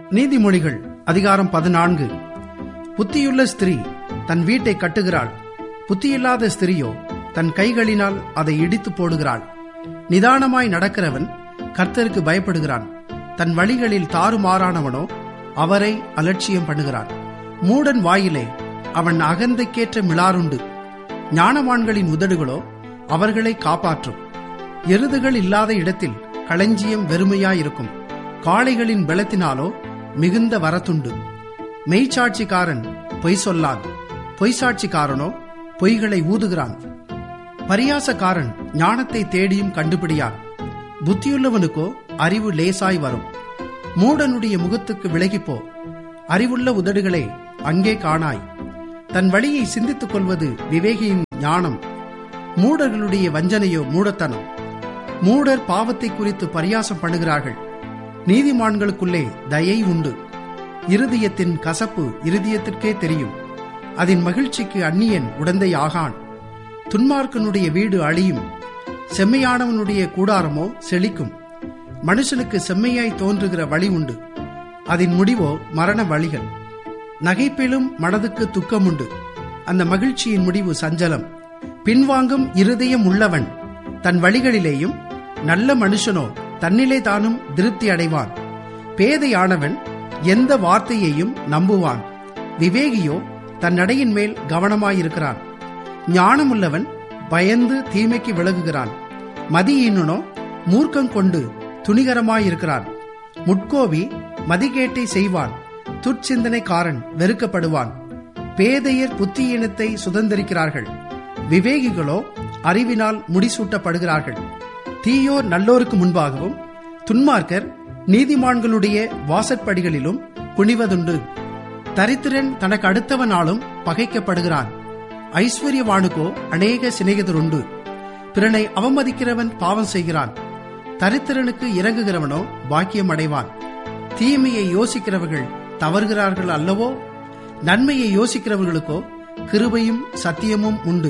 நீதிமொழிகள் அதிகாரம் பதினான்கு புத்தியுள்ள ஸ்திரீ தன் வீட்டை கட்டுகிறாள் புத்தியில்லாத ஸ்திரியோ தன் கைகளினால் அதை இடித்து போடுகிறாள் நிதானமாய் நடக்கிறவன் கர்த்தருக்கு பயப்படுகிறான் தன் வழிகளில் தாறுமாறானவனோ அவரை அலட்சியம் பண்ணுகிறான் மூடன் வாயிலே அவன் அகந்தைக்கேற்ற மிளாருண்டு ஞானவான்களின் உதடுகளோ அவர்களை காப்பாற்றும் எருதுகள் இல்லாத இடத்தில் களஞ்சியம் வெறுமையாயிருக்கும் காளைகளின் பலத்தினாலோ மிகுந்த வரத்துண்டு மெய்ச்சாட்சிக்காரன் பொய் சொல்லான் பொய்சாட்சிக்காரனோ பொய்களை ஊதுகிறான் பரியாசக்காரன் ஞானத்தை தேடியும் கண்டுபிடியான் புத்தியுள்ளவனுக்கோ அறிவு லேசாய் வரும் மூடனுடைய முகத்துக்கு விலகிப்போ அறிவுள்ள உதடுகளே அங்கே காணாய் தன் வழியை சிந்தித்துக் கொள்வது விவேகியின் ஞானம் மூடர்களுடைய வஞ்சனையோ மூடத்தனம் மூடர் பாவத்தை குறித்து பரியாசம் பண்ணுகிறார்கள் நீதிமான்களுக்குள்ளே தயை உண்டு இருதயத்தின் கசப்பு இருதயத்திற்கே தெரியும் அதன் மகிழ்ச்சிக்கு அந்நியன் உடந்தை ஆகான் துன்மார்க்கனுடைய வீடு அழியும் செம்மையானவனுடைய கூடாரமோ செழிக்கும் மனுஷனுக்கு செம்மையாய் தோன்றுகிற வழி உண்டு அதன் முடிவோ மரண வழிகள் நகைப்பிலும் மனதுக்கு துக்கமுண்டு அந்த மகிழ்ச்சியின் முடிவு சஞ்சலம் பின்வாங்கும் இருதயம் உள்ளவன் தன் வழிகளிலேயும் நல்ல மனுஷனோ தன்னிலே தானும் திருப்தி அடைவான் பேதையானவன் எந்த வார்த்தையையும் நம்புவான் விவேகியோ தன் நடையின் மேல் கவனமாயிருக்கிறான் ஞானமுள்ளவன் பயந்து தீமைக்கு விலகுகிறான் மதியீனனோ மூர்க்கம் கொண்டு துணிகரமாயிருக்கிறான் முட்கோவி மதிகேட்டை செய்வான் துர்ச்சிந்தனைக்காரன் வெறுக்கப்படுவான் பேதையர் புத்தியீனத்தை சுதந்திரிக்கிறார்கள் விவேகிகளோ அறிவினால் முடிசூட்டப்படுகிறார்கள் தீயோர் நல்லோருக்கு முன்பாகவும் துன்மார்க்கர் நீதிமான்களுடைய வாசற்படிகளிலும் குனிவதுண்டு தரித்திரன் தனக்கு அடுத்தவனாலும் பகைக்கப்படுகிறான் ஐஸ்வர்யவானுக்கோ அநேக சிநேகிதருண்டு பிறனை அவமதிக்கிறவன் பாவம் செய்கிறான் தரித்திரனுக்கு இறங்குகிறவனோ பாக்கியம் அடைவான் தீமையை யோசிக்கிறவர்கள் தவறுகிறார்கள் அல்லவோ நன்மையை யோசிக்கிறவர்களுக்கோ கிருபையும் சத்தியமும் உண்டு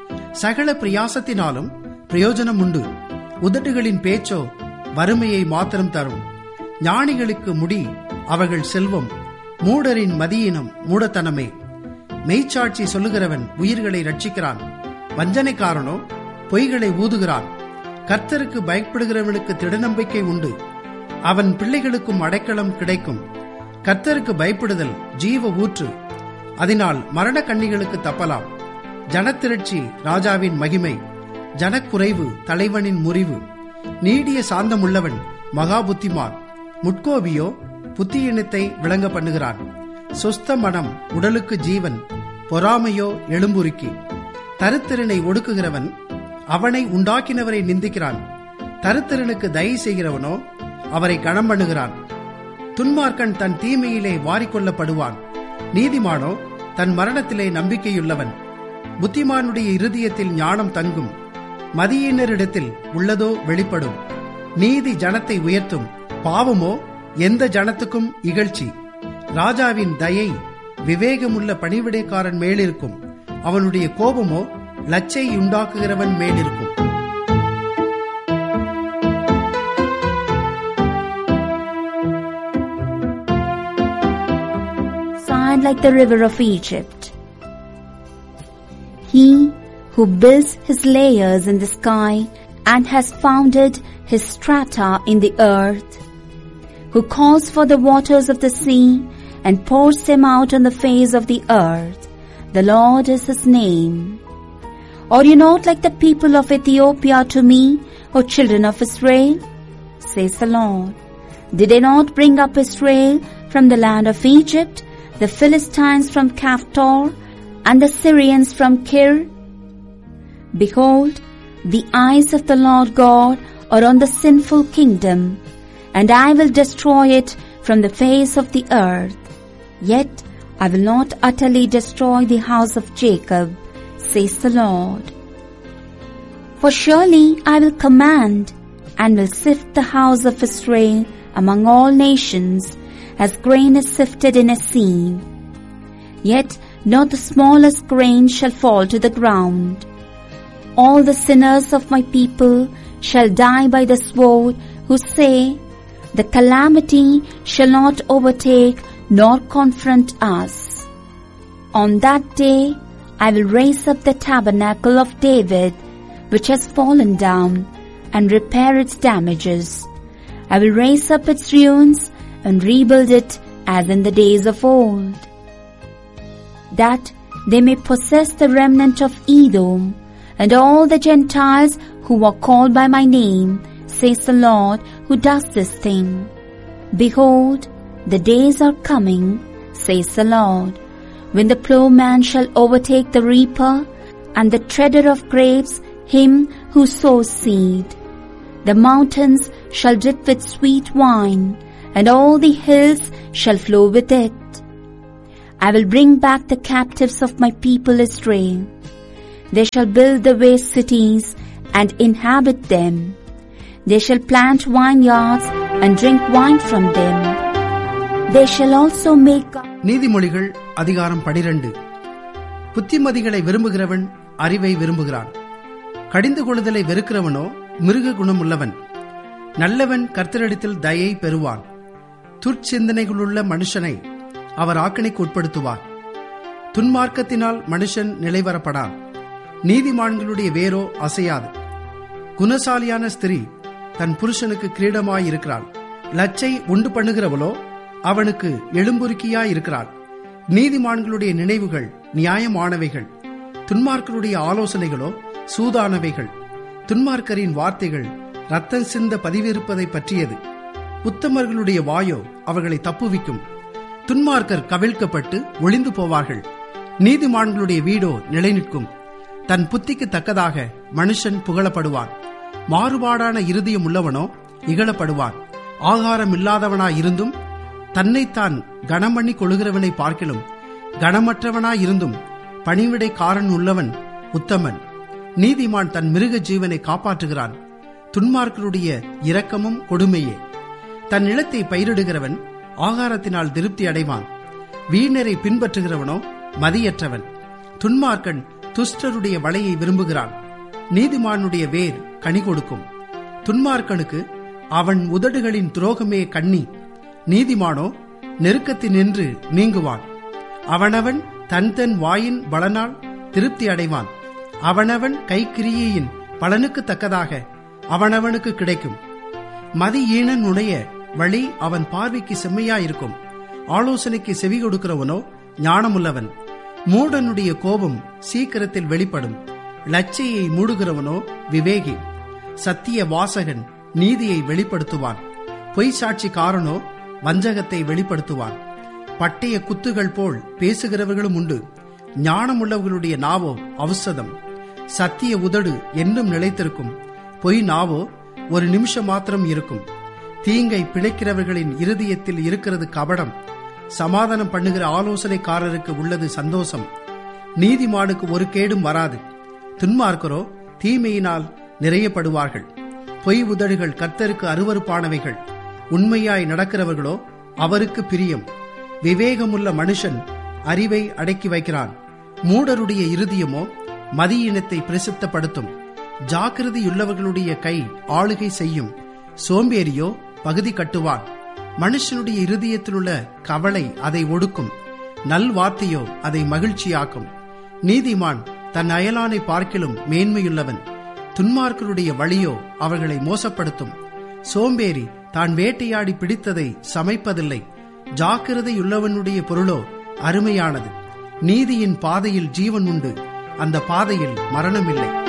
சகல பிரயாசத்தினாலும் பிரயோஜனம் உண்டு உதட்டுகளின் பேச்சோ வறுமையை மாத்திரம் தரும் ஞானிகளுக்கு முடி அவர்கள் செல்வம் மூடரின் மதியினம் மூடத்தனமே மெய்ச்சாட்சி சொல்லுகிறவன் உயிர்களை ரட்சிக்கிறான் வஞ்சனைக்காரனோ பொய்களை ஊதுகிறான் கர்த்தருக்கு பயப்படுகிறவனுக்கு திடநம்பிக்கை உண்டு அவன் பிள்ளைகளுக்கும் அடைக்கலம் கிடைக்கும் கர்த்தருக்கு பயப்படுதல் ஜீவ ஊற்று அதனால் மரண கண்ணிகளுக்கு தப்பலாம் ஜனத்திரட்சி ராஜாவின் மகிமை ஜனக்குறைவு தலைவனின் முறிவு நீடிய சாந்தமுள்ளவன் மகா புத்திமான் முட்கோபியோ புத்தியினத்தை விளங்க பண்ணுகிறான் சொஸ்த மனம் உடலுக்கு ஜீவன் பொறாமையோ எழும்புருக்கி தருத்திறனை ஒடுக்குகிறவன் அவனை உண்டாக்கினவரை நிந்திக்கிறான் தருத்திறனுக்கு தயை செய்கிறவனோ அவரை கணம் பண்ணுகிறான் துன்மார்க்கன் தன் தீமையிலே வாரிக்கொள்ளப்படுவான் நீதிமானோ தன் மரணத்திலே நம்பிக்கையுள்ளவன் புத்திமானுடைய இருதயத்தில் ஞானம் தங்கும் மதியினரிடத்தில் உள்ளதோ வெளிப்படும் நீதி ஜனத்தை உயர்த்தும் பாவமோ எந்த ஜனத்துக்கும் இகழ்ச்சி ராஜாவின் தயை விவேகமுள்ள பணிவிடைக்காரன் மேலிருக்கும் அவனுடைய கோபமோ லச்சை உண்டாக்குகிறவன் மேலிருக்கும் Sighed like the river of Egypt. He who builds his layers in the sky and has founded his strata in the earth, who calls for the waters of the sea and pours them out on the face of the earth. The Lord is his name. Are you not like the people of Ethiopia to me, O children of Israel? Says the Lord. Did I not bring up Israel from the land of Egypt, the Philistines from Caphtor, and the Syrians from Kir? Behold, the eyes of the Lord God are on the sinful kingdom, and I will destroy it from the face of the earth. Yet I will not utterly destroy the house of Jacob, says the Lord. For surely I will command and will sift the house of Israel among all nations as grain is sifted in a sieve. Yet not the smallest grain shall fall to the ground. All the sinners of my people shall die by the sword who say, the calamity shall not overtake nor confront us. On that day I will raise up the tabernacle of David, which has fallen down, and repair its damages. I will raise up its ruins and rebuild it as in the days of old, that they may possess the remnant of Edom, and all the Gentiles who are called by my name, says the Lord who does this thing. Behold, the days are coming, says the Lord, when the plowman shall overtake the reaper, and the treader of grapes him who sows seed. The mountains shall drip with sweet wine, and all the hills shall flow with it. I will bring back the captives of my people Israel. They shall build the waste cities and inhabit them. They shall plant vineyards and drink wine from them. They shall also make நீதிமொழிகள் அதிகாரம் பனிரெண்டு புத்திமதிகளை விரும்புகிறவன் அறிவை விரும்புகிறான் கடிந்து கொள்ளுதலை வெறுக்கிறவனோ மிருக குணமுள்ளவன் நல்லவன் கர்த்தரிடத்தில் தயை பெறுவான் துர்ச்சிந்தனைகளுள்ள மனுஷனை அவர் ஆக்கணைக்கு உட்படுத்துவார் துன்மார்க்கத்தினால் மனுஷன் நிலைவரப்படான் நீதிமான்களுடைய வேரோ அசையாது குணசாலியான ஸ்திரீ தன் புருஷனுக்கு கிரீடமாயிருக்கிறாள் லச்சை உண்டு பண்ணுகிறவளோ அவனுக்கு எழும்புருக்கியாயிருக்கிறாள் நீதிமான்களுடைய நினைவுகள் நியாயமானவைகள் துன்மார்க்கருடைய ஆலோசனைகளோ சூதானவைகள் துன்மார்க்கரின் வார்த்தைகள் ரத்தம் சிந்த பதிவிருப்பதை பற்றியது உத்தமர்களுடைய வாயோ அவர்களை தப்புவிக்கும் துன்மார்க்கர் கவிழ்க்கப்பட்டு ஒளிந்து போவார்கள் நீதிமான்களுடைய வீடோ நிலைநிற்கும் தன் புத்திக்கு தக்கதாக மனுஷன் புகழப்படுவான் மாறுபாடான இருதயம் உள்ளவனோ இகழப்படுவான் ஆகாரம் இல்லாதவனாயிருந்தும் தன்னைத்தான் கனம் பண்ணி கொள்கிறவனை பார்க்கிலும் கனமற்றவனாயிருந்தும் பணிவிடைக்காரன் உள்ளவன் உத்தமன் நீதிமான் தன் மிருக ஜீவனை காப்பாற்றுகிறான் துன்மார்க்கருடைய இரக்கமும் கொடுமையே தன் நிலத்தை பயிரிடுகிறவன் ஆகாரத்தினால் திருப்தி அடைவான் வீணரை பின்பற்றுகிறவனோ மதியற்றவன் துன்மார்க்கன் துஷ்டருடைய வலையை விரும்புகிறான் நீதிமானுடைய வேர் கனி கொடுக்கும் துன்மார்க்கனுக்கு அவன் உதடுகளின் துரோகமே கண்ணி நீதிமானோ நெருக்கத்தினின்று நீங்குவான் அவனவன் தன் தன் வாயின் பலனால் திருப்தி அடைவான் அவனவன் கைக்கிரியையின் பலனுக்கு தக்கதாக அவனவனுக்கு கிடைக்கும் மதி ஈனனுடைய வழி அவன் பார்வைக்கு செம்மையாயிருக்கும் ஆலோசனைக்கு செவி கொடுக்கிறவனோ ஞானமுள்ளவன் மூடனுடைய கோபம் சீக்கிரத்தில் வெளிப்படும் லச்சையை மூடுகிறவனோ விவேகி சத்திய வாசகன் நீதியை வெளிப்படுத்துவான் பொய் சாட்சிக்காரனோ வஞ்சகத்தை வெளிப்படுத்துவான் பட்டய குத்துகள் போல் பேசுகிறவர்களும் உண்டு ஞானமுள்ளவர்களுடைய நாவோ அவசதம் சத்திய உதடு என்றும் நிலைத்திருக்கும் பொய் நாவோ ஒரு நிமிஷம் மாத்திரம் இருக்கும் தீங்கை பிழைக்கிறவர்களின் இருதயத்தில் இருக்கிறது கபடம் சமாதானம் பண்ணுகிற ஆலோசனைக்காரருக்கு உள்ளது சந்தோஷம் நீதிமானுக்கு ஒரு கேடும் வராது துன்மார்க்கரோ தீமையினால் நிறையப்படுவார்கள் பொய் உதடுகள் கர்த்தருக்கு அருவறுப்பானவைகள் உண்மையாய் நடக்கிறவர்களோ அவருக்கு பிரியம் விவேகமுள்ள மனுஷன் அறிவை அடக்கி வைக்கிறான் மூடருடைய இருதயமோ மதியினத்தை பிரசித்தப்படுத்தும் ஜாக்கிரதையுள்ளவர்களுடைய கை ஆளுகை செய்யும் சோம்பேறியோ பகுதி கட்டுவான் மனுஷனுடைய இருதயத்திலுள்ள கவலை அதை ஒடுக்கும் நல்வார்த்தையோ அதை மகிழ்ச்சியாக்கும் நீதிமான் தன் அயலானை பார்க்கிலும் மேன்மையுள்ளவன் துன்மார்க்கருடைய வழியோ அவர்களை மோசப்படுத்தும் சோம்பேறி தான் வேட்டையாடி பிடித்ததை சமைப்பதில்லை ஜாக்கிரதையுள்ளவனுடைய பொருளோ அருமையானது நீதியின் பாதையில் ஜீவன் உண்டு அந்த பாதையில் மரணமில்லை